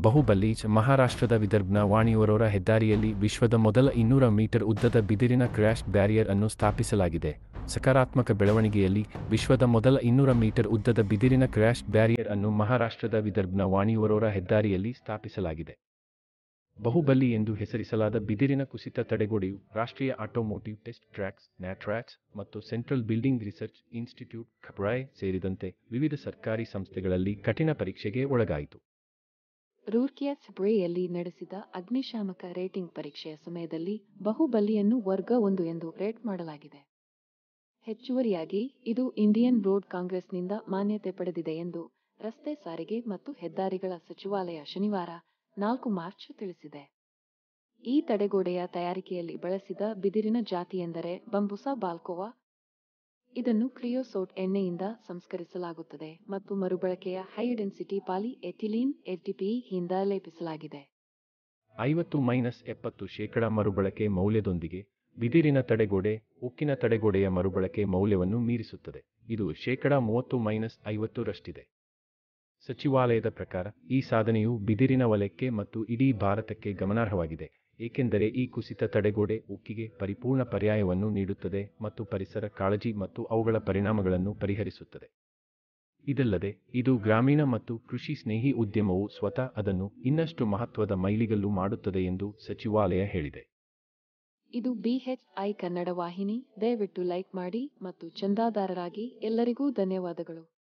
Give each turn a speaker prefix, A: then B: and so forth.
A: ಬಾಹುಬಲಿ ಮಹಾರಾಷ್ಟ್ರದ ವಿದರ್ಭನ ವಾಣಿಯವರೋರ ಹೆದ್ದಾರಿಯಲ್ಲಿ ವಿಶ್ವದ ಮೊದಲ ಇನ್ನೂರ ಮೀಟರ್ ಉದ್ದದ ಬಿದಿರಿನ ಕ್ರ್ಯಾಶ್ ಬ್ಯಾರಿಯರ್ ಅನ್ನು ಸ್ಥಾಪಿಸಲಾಗಿದೆ ಸಕಾರಾತ್ಮಕ ಬೆಳವಣಿಗೆಯಲ್ಲಿ ವಿಶ್ವದ ಮೊದಲ ಇನ್ನೂರ ಮೀಟರ್ ಉದ್ದದ ಬಿದಿರಿನ ಕ್ರ್ಯಾಶ್ ಬ್ಯಾರಿಯರ್ ಅನ್ನು ಮಹಾರಾಷ್ಟ್ರದ ವಿದರ್ಭನ ವಾಣಿಯವರೋರ ಹೆದ್ದಾರಿಯಲ್ಲಿ ಸ್ಥಾಪಿಸಲಾಗಿದೆ ಬಾಹುಬಲಿ ಎಂದು ಹೆಸರಿಸಲಾದ ಬಿದಿರಿನ ಕುಸಿತ ತಡೆಗೋಡೆಯು ರಾಷ್ಟ್ರೀಯ ಆಟೋಮೋಟಿವ್ ಟೆಸ್ಟ್ ಟ್ರ್ಯಾಕ್ಸ್ ನ್ಯಾಟ್ರಾಟ್ಸ್ ಮತ್ತು ಸೆಂಟ್ರಲ್ ಬಿಲ್ಡಿಂಗ್ ರಿಸರ್ಚ್ ಇನ್ಸ್ಟಿಟ್ಯೂಟ್ ಖಬ್ರಾಯ್ ಸೇರಿದಂತೆ ವಿವಿಧ ಸರ್ಕಾರಿ ಸಂಸ್ಥೆಗಳಲ್ಲಿ ಕಠಿಣ ಪರೀಕ್ಷೆಗೆ ಒಳಗಾಯಿತು
B: ರೂರ್ಕಿಯ ಸಬ್ರೆಯಲ್ಲಿ ನಡೆಸಿದ ಅಗ್ನಿಶಾಮಕ ರೇಟಿಂಗ್ ಪರೀಕ್ಷೆಯ ಸಮಯದಲ್ಲಿ ಬಾಹುಬಲಿಯನ್ನು ವರ್ಗ ಒಂದು ಎಂದು ರೇಟ್ ಮಾಡಲಾಗಿದೆ ಹೆಚ್ಚುವರಿಯಾಗಿ ಇದು ಇಂಡಿಯನ್ ರೋಡ್ ಕಾಂಗ್ರೆಸ್ನಿಂದ ಮಾನ್ಯತೆ ಪಡೆದಿದೆ ಎಂದು ರಸ್ತೆ ಸಾರಿಗೆ ಮತ್ತು ಹೆದ್ದಾರಿಗಳ ಸಚಿವಾಲಯ ಶನಿವಾರ ನಾಲ್ಕು ಮಾರ್ಚ್ ತಿಳಿಸಿದೆ ಈ ತಡೆಗೋಡೆಯ ತಯಾರಿಕೆಯಲ್ಲಿ ಬಳಸಿದ ಬಿದಿರಿನ ಜಾತಿಯೆಂದರೆ ಬಂಬುಸಾ ಬಾಲ್ಕೋವಾ ಇದನ್ನು ಕ್ರಿಯೋಸೋಟ್ ಎಣ್ಣೆಯಿಂದ ಸಂಸ್ಕರಿಸಲಾಗುತ್ತದೆ ಮತ್ತು ಮರುಬಳಕೆಯ ಹೈ ಡೆನ್ಸಿಟಿ ಪಾಲಿ ಎಥಿಲೀನ್ ಯಿಂದ ಲೇಪಿಸಲಾಗಿದೆ
A: ಐವತ್ತು ಮೈನಸ್ ಎಪ್ಪತ್ತು ಶೇಕಡ ಮರುಬಳಕೆ ಮೌಲ್ಯದೊಂದಿಗೆ ಬಿದಿರಿನ ತಡೆಗೋಡೆ ಉಕ್ಕಿನ ತಡೆಗೋಡೆಯ ಮರುಬಳಕೆ ಮೌಲ್ಯವನ್ನು ಮೀರಿಸುತ್ತದೆ ಇದು ಶೇಕಡ ಮೂವತ್ತು ಮೈನಸ್ ಐವತ್ತರಷ್ಟಿದೆ ಸಚಿವಾಲಯದ ಪ್ರಕಾರ ಈ ಸಾಧನೆಯು ಬಿದಿರಿನ ವಲಯಕ್ಕೆ ಮತ್ತು ಇಡೀ ಭಾರತಕ್ಕೆ ಗಮನಾರ್ಹವಾಗಿದೆ ಏಕೆಂದರೆ ಈ ಕುಸಿತ ತಡೆಗೋಡೆ ಉಕ್ಕಿಗೆ ಪರಿಪೂರ್ಣ ಪರ್ಯಾಯವನ್ನು ನೀಡುತ್ತದೆ ಮತ್ತು ಪರಿಸರ ಕಾಳಜಿ ಮತ್ತು ಅವುಗಳ ಪರಿಣಾಮಗಳನ್ನು ಪರಿಹರಿಸುತ್ತದೆ ಇದಲ್ಲದೆ ಇದು ಗ್ರಾಮೀಣ ಮತ್ತು ಕೃಷಿ ಸ್ನೇಹಿ ಉದ್ಯಮವು ಸ್ವತಃ ಅದನ್ನು ಇನ್ನಷ್ಟು ಮಹತ್ವದ ಮೈಲಿಗಲ್ಲು ಮಾಡುತ್ತದೆ ಎಂದು ಸಚಿವಾಲಯ ಹೇಳಿದೆ
B: ಇದು ಬಿಎಚ್ಐ ಕನ್ನಡ ವಾಹಿನಿ ದಯವಿಟ್ಟು ಲೈಕ್ ಮಾಡಿ ಮತ್ತು ಚಂದಾದಾರರಾಗಿ ಎಲ್ಲರಿಗೂ ಧನ್ಯವಾದಗಳು